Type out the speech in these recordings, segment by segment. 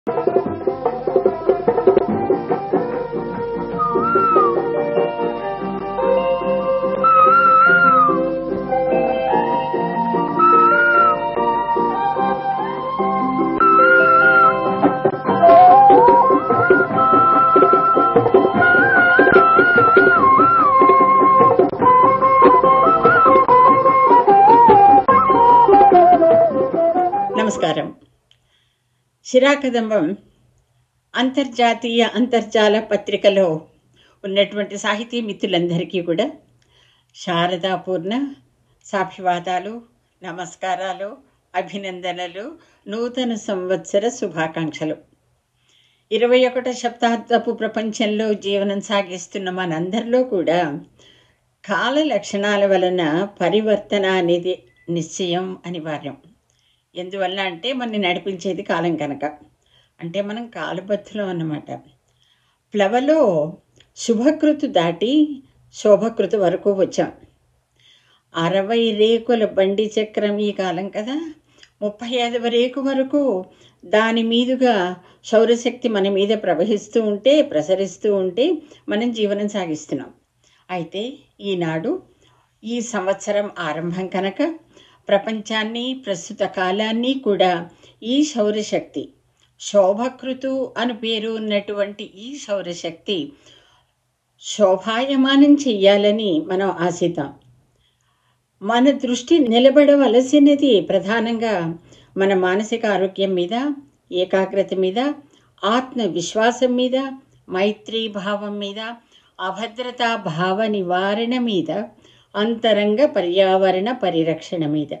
నమస్కారం శిరాకదంబం అంతర్జాతీయ అంతర్జాల పత్రికలో ఉన్నటువంటి సాహితీ మిత్రులందరికీ కూడా శారదాపూర్ణ సాభివాదాలు నమస్కారాలు అభినందనలు నూతన సంవత్సర శుభాకాంక్షలు ఇరవై ఒకటో శతాబ్దపు ప్రపంచంలో జీవనం సాగిస్తున్న మనందరిలో కూడా కాల లక్షణాల వలన పరివర్తన అనేది నిశ్చయం అనివార్యం ఎందువల్ల అంటే మనని నడిపించేది కాలం కనుక అంటే మనం కాలుబద్ధులం అన్నమాట ప్లవలో శుభకృతు దాటి శోభకృతు వరకు వచ్చాం అరవై రేకుల బండి చక్రం ఈ కాలం కదా ముప్పై ఐదవ రేకు వరకు దాని మీదుగా సౌరశక్తి మన మీద ప్రవహిస్తూ ఉంటే ప్రసరిస్తూ ఉంటే మనం జీవనం సాగిస్తున్నాం అయితే ఈనాడు ఈ సంవత్సరం ఆరంభం కనుక ప్రపంచాన్ని ప్రస్తుత కాలాన్ని కూడా ఈ సౌరశక్తి శోభకృతు అని పేరు ఉన్నటువంటి ఈ సౌరశక్తి శోభాయమానం చెయ్యాలని మనం ఆశిద్దాం మన దృష్టి నిలబడవలసినది ప్రధానంగా మన మానసిక ఆరోగ్యం మీద ఏకాగ్రత మీద ఆత్మవిశ్వాసం మీద మైత్రీ భావం మీద అభద్రతా భావ నివారణ మీద అంతరంగ పర్యావరణ పరిరక్షణ మీద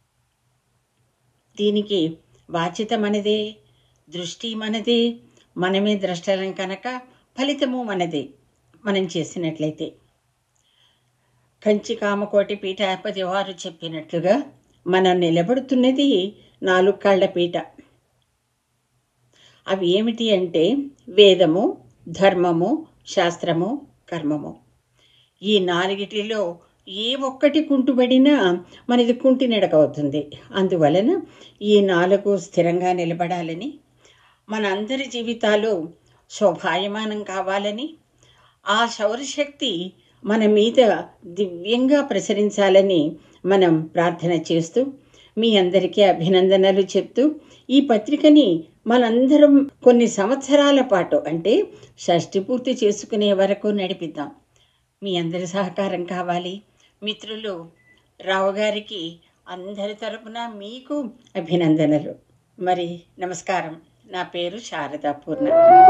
దీనికి బాధ్యత మనదే దృష్టి మనదే మనమే ద్రష్టలం కనుక ఫలితము మనదే మనం చేసినట్లయితే కంచి కామకోటి పీఠాధిపతి వారు చెప్పినట్లుగా మనం నిలబడుతున్నది నాలుగు కాళ్ల పీట అవి ఏమిటి అంటే వేదము ధర్మము శాస్త్రము కర్మము ఈ నాలుగిటిలో ఏ ఒక్కటి కుంటుబడినా మనది కుంటి నడకవుతుంది అందువలన ఈ నాలుగు స్థిరంగా నిలబడాలని మన అందరి జీవితాలు శోభాయమానం కావాలని ఆ సౌరశక్తి మన మీద దివ్యంగా ప్రసరించాలని మనం ప్రార్థన చేస్తూ మీ అందరికీ అభినందనలు చెప్తూ ఈ పత్రికని మనందరం కొన్ని సంవత్సరాల పాటు అంటే షష్ఠి పూర్తి చేసుకునే వరకు నడిపిద్దాం మీ అందరి సహకారం కావాలి మిత్రులు రావు గారికి అందరి తరపున మీకు అభినందనలు మరి నమస్కారం నా పేరు శారదా పూర్ణ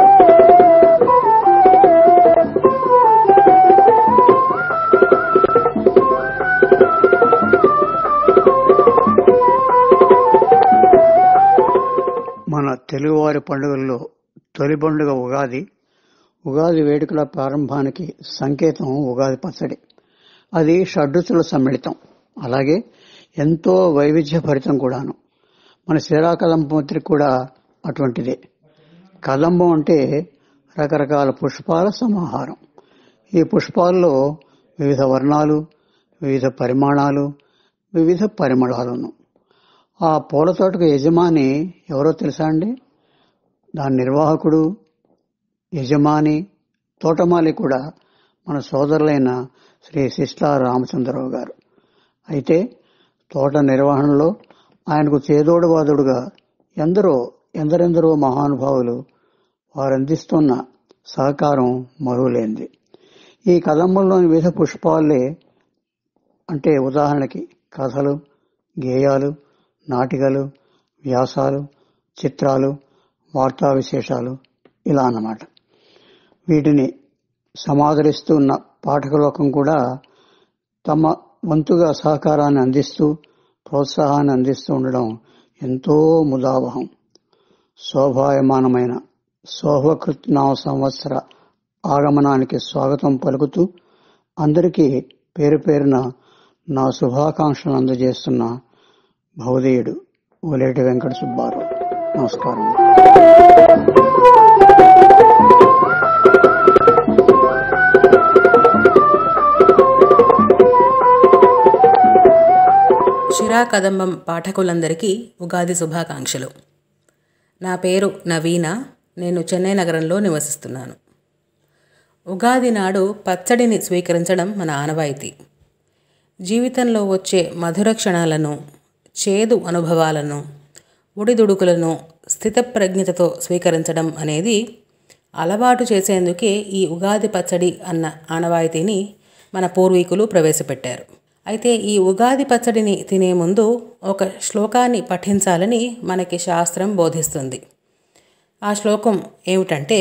మన తెలుగువారి పండుగల్లో తొలి పండుగ ఉగాది ఉగాది వేడుకల ప్రారంభానికి సంకేతం ఉగాది పచ్చడి అది షడ్రుచుల సమ్మిళితం అలాగే ఎంతో వైవిధ్యభరితం కూడాను మన శ్రీరాకదంబ పత్రిక కూడా అటువంటిదే కదంబం అంటే రకరకాల పుష్పాల సమాహారం ఈ పుష్పాల్లో వివిధ వర్ణాలు వివిధ పరిమాణాలు వివిధ పరిమళాలను ఆ పూల తోటకు యజమాని ఎవరో తెలుసా అండి దాని నిర్వాహకుడు యజమాని తోటమాలి కూడా మన సోదరులైన శ్రీ శిష్లా రామచంద్రరావు గారు అయితే తోట నిర్వహణలో ఆయనకు చేదోడువాదుడుగా ఎందరో ఎందరెందరో మహానుభావులు వారందిస్తున్న సహకారం మరువలేంది ఈ కదంబంలోని వివిధ పుష్పాలే అంటే ఉదాహరణకి కథలు గేయాలు నాటికలు వ్యాసాలు చిత్రాలు వార్తా విశేషాలు ఇలా అన్నమాట వీటిని సమాదరిస్తున్న పాఠకలోకం కూడా తమ వంతుగా సహకారాన్ని అందిస్తూ ప్రోత్సాహాన్ని అందిస్తూ ఉండడం ఎంతో ముదావహం శోభాయమానమైన శోభకృత్నామ సంవత్సర ఆగమనానికి స్వాగతం పలుకుతూ అందరికీ పేరు పేరున నా శుభాకాంక్షలు అందజేస్తున్న భౌదేయుడు ఓలేటి వెంకట సుబ్బారావు నమస్కారం శిరా కదంబం పాఠకులందరికీ ఉగాది శుభాకాంక్షలు నా పేరు నవీన నేను చెన్నై నగరంలో నివసిస్తున్నాను ఉగాది నాడు పచ్చడిని స్వీకరించడం మన ఆనవాయితీ జీవితంలో వచ్చే మధుర క్షణాలను చేదు అనుభవాలను ఉడిదుడుకులను స్థితప్రజ్ఞతతో స్వీకరించడం అనేది అలవాటు చేసేందుకే ఈ ఉగాది పచ్చడి అన్న ఆనవాయితీని మన పూర్వీకులు ప్రవేశపెట్టారు అయితే ఈ ఉగాది పచ్చడిని తినే ముందు ఒక శ్లోకాన్ని పఠించాలని మనకి శాస్త్రం బోధిస్తుంది ఆ శ్లోకం ఏమిటంటే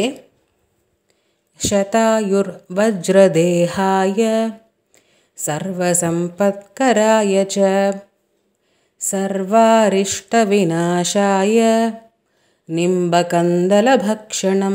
శతాయుర్వజ్రదేహాయ సర్వసంపత్కరాయ చ సర్వారిష్టవినాశాయ నింబకందలభక్షణం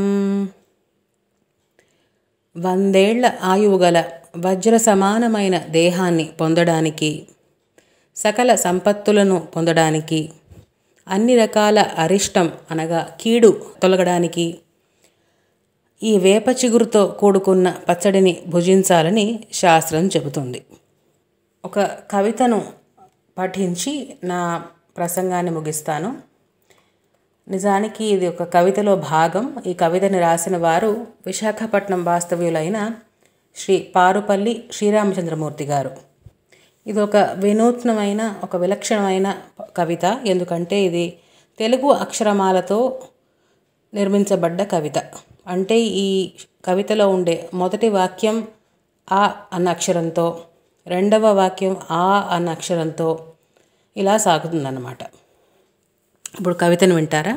వందేళ్ల ఆయువు గల వజ్ర సమానమైన దేహాన్ని పొందడానికి సకల సంపత్తులను పొందడానికి అన్ని రకాల అరిష్టం అనగా కీడు తొలగడానికి ఈ వేప చిగురుతో కూడుకున్న పచ్చడిని భుజించాలని శాస్త్రం చెబుతుంది ఒక కవితను పఠించి నా ప్రసంగాన్ని ముగిస్తాను నిజానికి ఇది ఒక కవితలో భాగం ఈ కవితని రాసిన వారు విశాఖపట్నం వాస్తవ్యులైన శ్రీ పారుపల్లి శ్రీరామచంద్రమూర్తి గారు ఇది ఒక వినూత్నమైన ఒక విలక్షణమైన కవిత ఎందుకంటే ఇది తెలుగు అక్షరమాలతో నిర్మించబడ్డ కవిత అంటే ఈ కవితలో ఉండే మొదటి వాక్యం ఆ అన్న అక్షరంతో రెండవ వాక్యం ఆ అన్న అక్షరంతో ఇలా సాగుతుందన్నమాట ఇప్పుడు కవితను వింటారా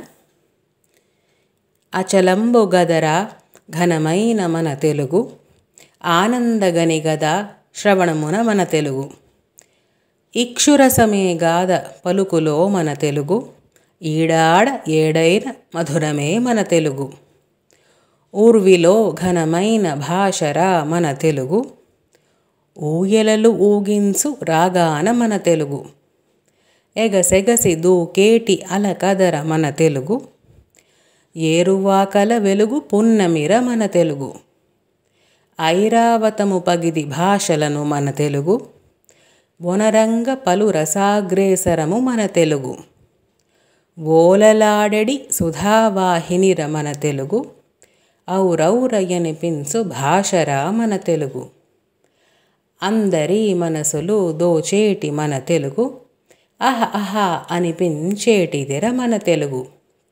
అచలంబు గదర ఘనమైన మన తెలుగు ఆనందగని గద శ్రవణమున మన తెలుగు ఇక్షురసమే గాథ పలుకులో మన తెలుగు ఈడాడ ఏడైన మధురమే మన తెలుగు ఊర్విలో ఘనమైన భాషరా మన తెలుగు ఊయలలు ఊగించు రాగాన మన తెలుగు ఎగసెగసి దూకేటి అలకదర మన తెలుగు ఏరువాకల వెలుగు పున్నమిర మన తెలుగు ఐరావతము పగిది భాషలను మన తెలుగు వనరంగ పలు రసాగ్రేసరము మన తెలుగు ఓలలాడెడి సుధావాహినిర మన తెలుగు ఔరౌరయనిపించు భాషరా మన తెలుగు అందరి మనసులు దోచేటి మన తెలుగు అహ అహ అనిపించేటిదిర మన తెలుగు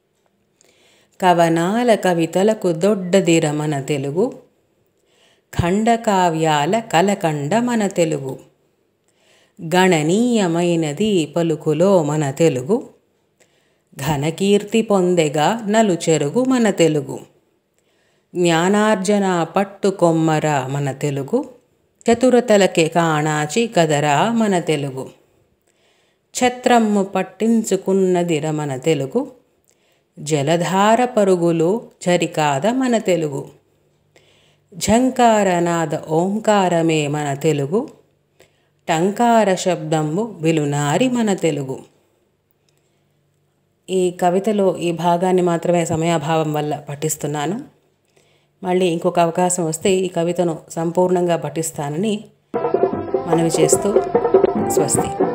కవనాల కవితలకు దొడ్డదిర మన తెలుగు ఖండకావ్యాల కలకండ మన తెలుగు గణనీయమైనది పలుకులో మన తెలుగు ఘనకీర్తి పొందెగా నలుచెరుగు మన తెలుగు జ్ఞానార్జన పట్టుకొమ్మర మన తెలుగు చతురతలకే కాణాచి కదరా మన తెలుగు ఛత్రమ్ము పట్టించుకున్నదిర మన తెలుగు జలధార పరుగులు చరికాద మన తెలుగు ఝంకారనాద ఓంకారమే మన తెలుగు టంకార శబ్దంబు విలునారి మన తెలుగు ఈ కవితలో ఈ భాగాన్ని మాత్రమే సమయాభావం వల్ల పఠిస్తున్నాను మళ్ళీ ఇంకొక అవకాశం వస్తే ఈ కవితను సంపూర్ణంగా పఠిస్తానని మనవి చేస్తూ స్వస్తి